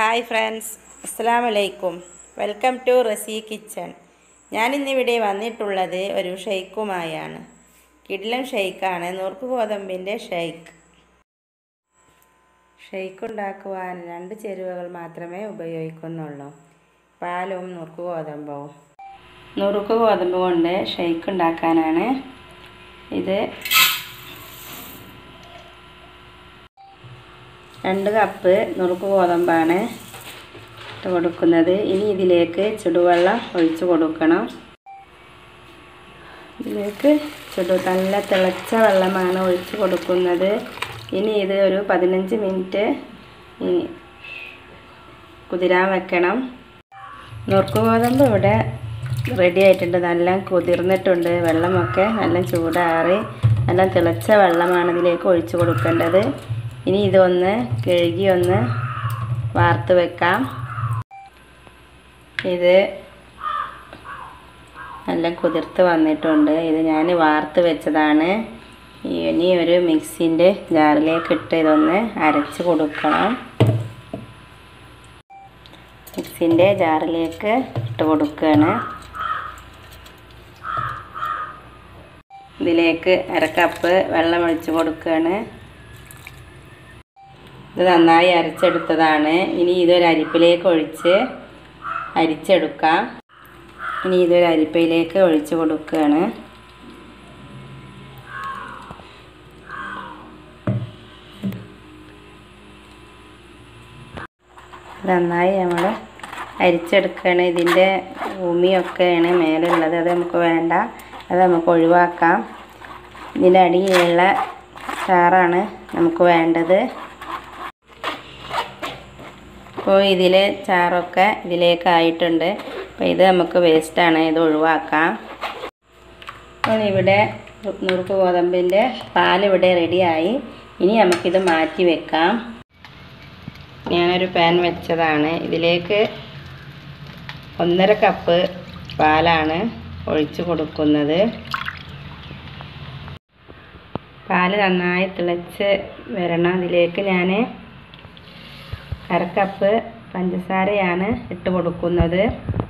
hi friends അസ്സാം വലൈക്കും welcome to റസി kitchen ഞാനിന്നിവിടെ വന്നിട്ടുള്ളത് ഒരു ഷെയ്ക്കുമായാണ് കിഡ്ലം ഷെയ്ക്കാണ് നുറുക്ക് ഗോതമ്പിൻ്റെ ഷെയ്ക്ക് ഷെയ്ക്ക് ഉണ്ടാക്കുവാൻ രണ്ട് ചേരുവകൾ മാത്രമേ ഉപയോഗിക്കുന്നുള്ളൂ പാലും നുറുക്ക് ഗോതമ്പവും നുറുക്ക് ഗോതമ്പ് കൊണ്ട് ഷെയ്ക്ക് ഉണ്ടാക്കാനാണ് ഇത് രണ്ട് കപ്പ് നുറുക്ക് ഗോതമ്പാണ് ഇട്ട് കൊടുക്കുന്നത് ഇനി ഇതിലേക്ക് ചുടുവെള്ളം ഒഴിച്ച് കൊടുക്കണം ഇതിലേക്ക് ചുടു നല്ല തിളച്ച വെള്ളമാണ് ഒഴിച്ച് കൊടുക്കുന്നത് ഇനി ഇത് ഒരു പതിനഞ്ച് മിനിറ്റ് കുതിരാൻ വെക്കണം നുറുക്ക് ഗോതമ്പ് ഇവിടെ റെഡി ആയിട്ടുണ്ട് നല്ല കുതിർന്നിട്ടുണ്ട് വെള്ളമൊക്കെ നല്ല ചൂടാറി നല്ല തിളച്ച വെള്ളമാണ് ഇതിലേക്ക് ഒഴിച്ച് കൊടുക്കേണ്ടത് ഇനി ഇതൊന്ന് കഴുകി ഒന്ന് വാർത്ത് വെക്കാം ഇത് നല്ല കുതിർത്ത് വന്നിട്ടുണ്ട് ഇത് ഞാൻ വാർത്ത് വെച്ചതാണ് ഇനി ഒരു മിക്സിൻ്റെ ജാറിലേക്ക് ഇട്ട് ഇതൊന്ന് അരച്ച് കൊടുക്കണം മിക്സിൻ്റെ ജാറിലേക്ക് ഇട്ട് കൊടുക്കുകയാണ് ഇതിലേക്ക് അര കപ്പ് വെള്ളം ഒഴിച്ച് കൊടുക്കുകയാണ് ഇത് നന്നായി അരച്ചെടുത്തതാണ് ഇനി ഇതൊരു അരിപ്പിലേക്ക് ഒഴിച്ച് അരിച്ചെടുക്കാം ഇനി ഇതൊരു അരിപ്പയിലേക്ക് ഒഴിച്ച് കൊടുക്കുകയാണ് നന്നായി നമ്മൾ അരിച്ചെടുക്കുകയാണ് ഇതിൻ്റെ ഭൂമിയൊക്കെയാണ് മേലുള്ളത് അത് നമുക്ക് വേണ്ട അത് നമുക്ക് ഒഴിവാക്കാം ഇതിൻ്റെ അടിയിലുള്ള ചാറാണ് നമുക്ക് വേണ്ടത് അപ്പോൾ ഇതിൽ ചാറൊക്കെ ഇതിലേക്ക് ആയിട്ടുണ്ട് അപ്പോൾ ഇത് നമുക്ക് വേസ്റ്റാണ് ഇത് ഒഴിവാക്കാം അപ്പോൾ ഇവിടെ നുറുക്ക് ഗോതമ്പിൻ്റെ പാലിവിടെ റെഡിയായി ഇനി നമുക്കിത് മാറ്റി വെക്കാം ഞാനൊരു പാൻ വെച്ചതാണ് ഇതിലേക്ക് ഒന്നര കപ്പ് പാലാണ് ഒഴിച്ച് കൊടുക്കുന്നത് പാല് നന്നായി തിളച്ച് വരണം ഇതിലേക്ക് ഞാൻ അരക്കപ്പ് പഞ്ചസാരയാണ് ഇട്ട് കൊടുക്കുന്നത്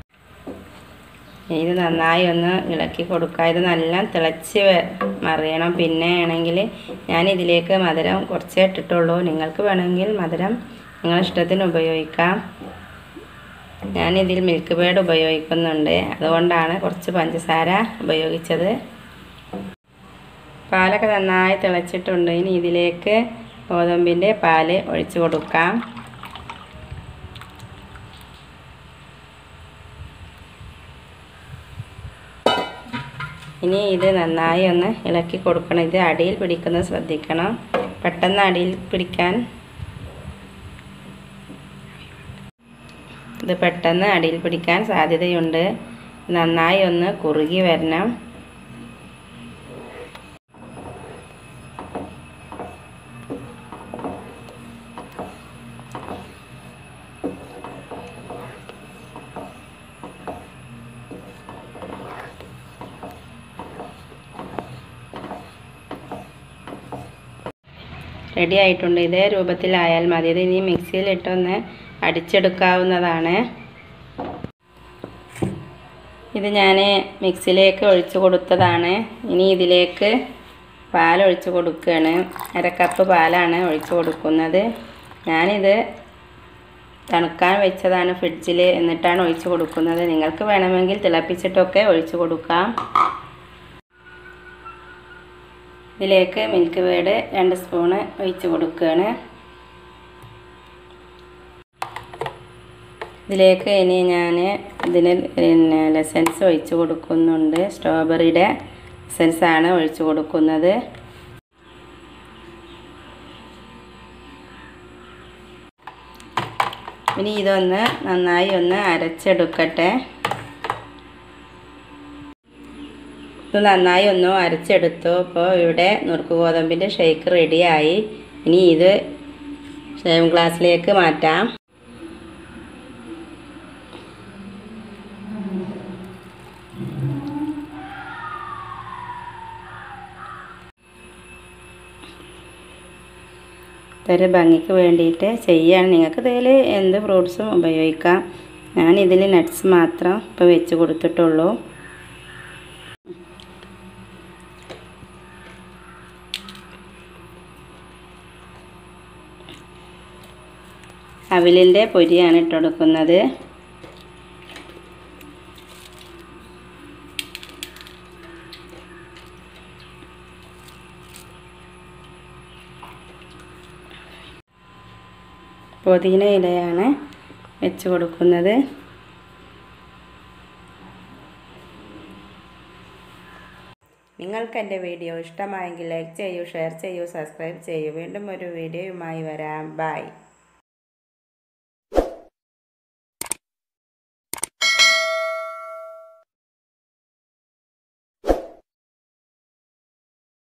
ഇത് നന്നായി ഒന്ന് ഇളക്കി കൊടുക്കുക ഇത് നല്ല തിളച്ച് മറിയണം പിന്നെ ആണെങ്കിൽ ഞാൻ ഇതിലേക്ക് മധുരം കുറച്ചേ ഇട്ടിട്ടുള്ളൂ നിങ്ങൾക്ക് വേണമെങ്കിൽ മധുരം നിങ്ങളുടെ ഇഷ്ടത്തിന് ഉപയോഗിക്കാം ഞാനിതിൽ മിൽക്ക് പേഡ് ഉപയോഗിക്കുന്നുണ്ട് അതുകൊണ്ടാണ് കുറച്ച് പഞ്ചസാര ഉപയോഗിച്ചത് പാലൊക്കെ നന്നായി തിളച്ചിട്ടുണ്ട് ഇനി ഇതിലേക്ക് ഗോതമ്പിൻ്റെ പാല് ഒഴിച്ചു കൊടുക്കാം ഇനി ഇത് നന്നായി ഒന്ന് ഇളക്കി കൊടുക്കണം ഇത് അടിയിൽ പിടിക്കുന്നത് ശ്രദ്ധിക്കണം പെട്ടെന്ന് അടിയിൽ പിടിക്കാൻ ഇത് പെട്ടെന്ന് അടിയിൽ പിടിക്കാൻ സാധ്യതയുണ്ട് നന്നായി ഒന്ന് കുറുകി വരണം റെഡി ആയിട്ടുണ്ട് ഇതേ രൂപത്തിലായാൽ മതി ഇത് ഇനി മിക്സിയിലിട്ടൊന്ന് അടിച്ചെടുക്കാവുന്നതാണ് ഇത് ഞാൻ മിക്സിയിലേക്ക് ഒഴിച്ചു കൊടുത്തതാണ് ഇനി ഇതിലേക്ക് പാലൊഴിച്ച് കൊടുക്കുകയാണ് അര കപ്പ് പാലാണ് ഒഴിച്ച് കൊടുക്കുന്നത് ഞാനിത് തണുക്കാൻ വെച്ചതാണ് ഫ്രിഡ്ജിൽ എന്നിട്ടാണ് ഒഴിച്ച് കൊടുക്കുന്നത് നിങ്ങൾക്ക് വേണമെങ്കിൽ തിളപ്പിച്ചിട്ടൊക്കെ ഒഴിച്ച് കൊടുക്കാം ഇതിലേക്ക് മിൽക്ക് വേഡ് രണ്ട് സ്പൂണ് ഒഴിച്ച് കൊടുക്കുകയാണ് ഇതിലേക്ക് ഇനി ഞാൻ ഇതിന് പിന്നെ ലെസൻസ് ഒഴിച്ച് കൊടുക്കുന്നുണ്ട് സ്ട്രോബെറിയുടെ എസൻസാണ് ഒഴിച്ച് കൊടുക്കുന്നത് ഇനി ഇതൊന്ന് നന്നായി ഒന്ന് അരച്ചെടുക്കട്ടെ ഇത് നന്നായി ഒന്ന് അരച്ചെടുത്തു അപ്പോൾ ഇവിടെ നുറുക്ക് ഗോതമ്പിൻ്റെ ഷേക്ക് റെഡിയായി ഇനി ഇത് ഷേം ഗ്ലാസ്സിലേക്ക് മാറ്റാം ഇതൊരു ഭംഗിക്ക് വേണ്ടിയിട്ട് ചെയ്യുകയാണ് നിങ്ങൾക്ക് ഇതിൽ എന്ത് ഫ്രൂട്ട്സും ഉപയോഗിക്കാം ഞാൻ ഇതിൽ നട്ട്സ് മാത്രം ഇപ്പോൾ വെച്ച് കൊടുത്തിട്ടുള്ളൂ അവിലിൻ്റെ പൊരിയാണ് ഇട്ട് കൊടുക്കുന്നത് പുതിന ഇലയാണ് വെച്ച് കൊടുക്കുന്നത് നിങ്ങൾക്ക് എൻ്റെ വീഡിയോ ഇഷ്ടമായെങ്കിൽ ലൈക്ക് ചെയ്യൂ ഷെയർ ചെയ്യൂ സബ്സ്ക്രൈബ് ചെയ്യൂ വീണ്ടും ഒരു വീഡിയോയുമായി വരാം ബൈ